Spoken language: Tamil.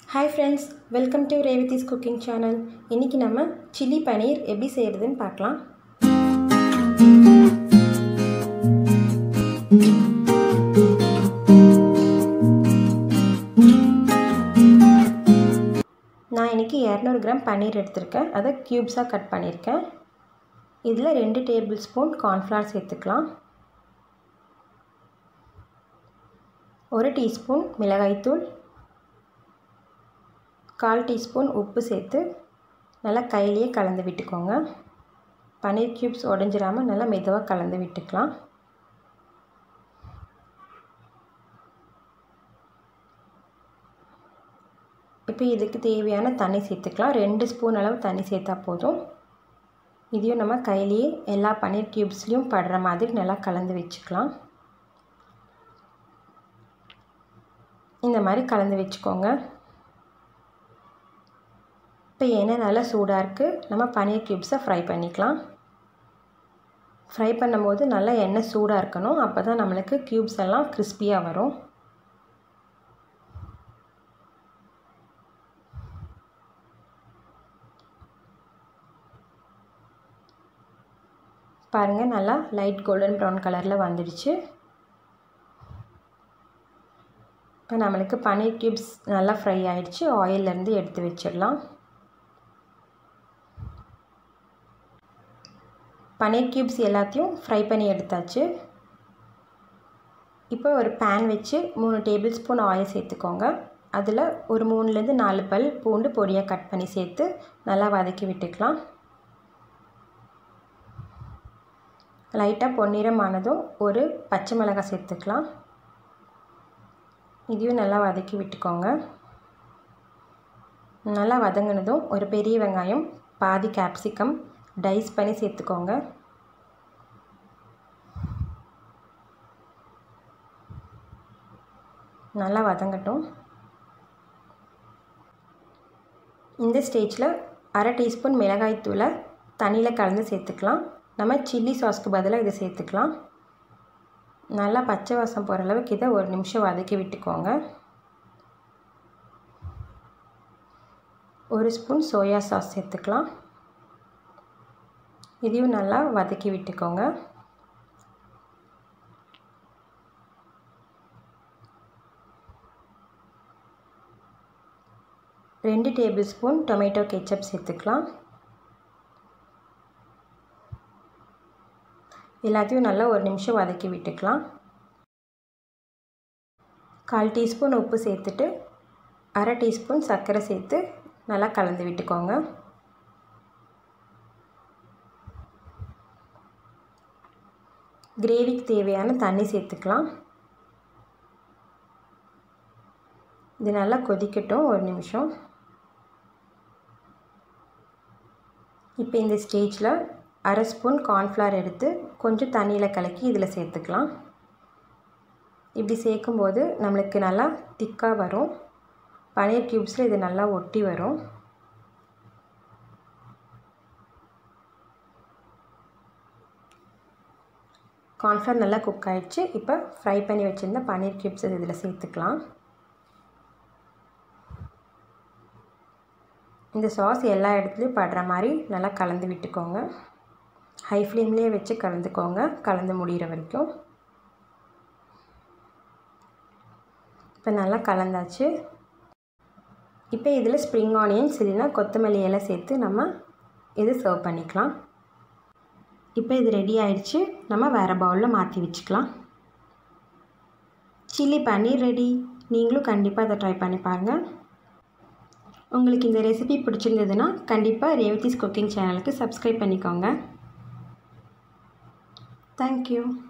hi friends welcome to Revathi's cooking channel இன்றைக்கி நம்ம சில்லி பனீர் எப்படி செய்கிறதுன்னு பார்க்கலாம் நான் இன்றைக்கி இரநூறு கிராம் பன்னீர் எடுத்திருக்கேன் அதை க்யூப்ஸாக கட் பண்ணியிருக்கேன் இதில் ரெண்டு டேபிள் ஸ்பூன் கார்ன்ஃப்ளவர் சேர்த்துக்கலாம் ஒரு டீஸ்பூன் மிளகாய்த்தூள் கால் டீஸ்பூன் உப்பு சேர்த்து நல்லா கையிலேயே கலந்து விட்டுக்கோங்க பன்னீர் க்யூப்ஸ் உடஞ்சிடாமல் நல்லா மெதுவாக கலந்து விட்டுக்கலாம் இப்போ இதுக்கு தேவையான தண்ணி சேர்த்துக்கலாம் ரெண்டு ஸ்பூன் அளவு தண்ணி சேர்த்தா போதும் இதையும் நம்ம கையிலேயே எல்லா பன்னீர் க்யூப்ஸ்லேயும் படுற மாதிரி நல்லா கலந்து வச்சுக்கலாம் இந்த மாதிரி கலந்து வச்சுக்கோங்க இப்போ எண்ணெய் நல்லா சூடாக இருக்குது நம்ம பன்னீர் க்யூப்ஸை ஃப்ரை பண்ணிக்கலாம் ஃப்ரை பண்ணும்போது நல்லா எண்ணெய் சூடாக இருக்கணும் அப்போ தான் நம்மளுக்கு க்யூப்ஸ் எல்லாம் கிறிஸ்பியாக வரும் பாருங்கள் நல்லா லைட் கோல்டன் ப்ரௌன் கலரில் வந்துடுச்சு இப்போ நம்மளுக்கு பன்னீர் க்யூப்ஸ் நல்லா ஃப்ரை ஆகிடுச்சு ஆயிலேருந்து எடுத்து வச்சிடலாம் பன்னீர் க்யூப்ஸ் எல்லாத்தையும் ஃப்ரை பண்ணி எடுத்தாச்சு இப்போ ஒரு பேன் வச்சு மூணு டேபிள் ஸ்பூன் ஆயில் சேர்த்துக்கோங்க அதில் ஒரு மூணுலேருந்து நாலு பல் பூண்டு பொடியாக கட் பண்ணி சேர்த்து நல்லா வதக்கி விட்டுக்கலாம் லைட்டாக பொன்னிறமானதும் ஒரு பச்சை மிளகாய் சேர்த்துக்கலாம் இதையும் நல்லா வதக்கி விட்டுக்கோங்க நல்லா வதங்கினதும் ஒரு பெரிய வெங்காயம் பாதி கேப்சிகம் டைஸ் பண்ணி சேர்த்துக்கோங்க நல்லா வதங்கட்டும் இந்த ஸ்டேஜில் அரை டீஸ்பூன் மிளகாய்த்தூளை தண்ணியில் கலந்து சேர்த்துக்கலாம் நம்ம சில்லி சாஸ்க்கு பதிலாக இதை சேர்த்துக்கலாம் நல்லா பச்சை வாசம் போகிற அளவுக்கு இதை ஒரு நிமிஷம் வதக்கி விட்டுக்கோங்க ஒரு ஸ்பூன் சோயா சாஸ் சேர்த்துக்கலாம் இதையும் நல்லா வதக்கி விட்டுக்கோங்க ரெண்டு டேபிள் ஸ்பூன் டொமேட்டோ கெச்சப் சேர்த்துக்கலாம் எல்லாத்தையும் நல்லா ஒரு நிமிஷம் வதக்கி விட்டுக்கலாம் கால் டீஸ்பூன் உப்பு சேர்த்துட்டு அரை டீஸ்பூன் சர்க்கரை சேர்த்து நல்லா கலந்து விட்டுக்கோங்க கிரேவிக்கு தேவையான தண்ணி சேர்த்துக்கலாம் இது நல்லா கொதிக்கட்டும் ஒரு நிமிஷம் இப்போ இந்த ஸ்டேஜில் அரை ஸ்பூன் கார்ன்ஃப்ளவர் எடுத்து கொஞ்சம் தண்ணியில் கலக்கி இதில் சேர்த்துக்கலாம் இப்படி சேர்க்கும்போது நம்மளுக்கு நல்லா திக்காக வரும் பன்னீர் க்யூப்ஸில் இது நல்லா ஒட்டி வரும் கார்ன்ஃப்ளவர் நல்லா குக் ஆகிடுச்சு இப்போ ஃப்ரை பண்ணி வச்சுருந்த பன்னீர் க்யூப்ஸ் இதில் சேர்த்துக்கலாம் இந்த சாஸ் எல்லா இடத்துலையும் படுற மாதிரி நல்லா கலந்து விட்டுக்கோங்க ஹை ஃப்ளேம்லேயே வச்சு கலந்துக்கோங்க கலந்து முடிகிற வரைக்கும் இப்போ நல்லா கலந்தாச்சு இப்போ இதில் ஸ்ப்ரிங் ஆனியன்ஸ் இல்லைன்னா கொத்தமல்லி எல்லாம் சேர்த்து நம்ம இது சர்வ் பண்ணிக்கலாம் இப்போ இது ரெடி ஆயிடுச்சு நம்ம வேறு பவுலில் மாற்றி வச்சுக்கலாம் சில்லி பன்னீர் ரெடி நீங்களும் கண்டிப்பாக அதை ட்ரை பண்ணி பாருங்கள் உங்களுக்கு இந்த ரெசிபி பிடிச்சிருந்ததுன்னா கண்டிப்பாக ரேவதிஸ் குக்கிங் சேனலுக்கு சப்ஸ்கிரைப் பண்ணிக்கோங்க தேங்க்யூ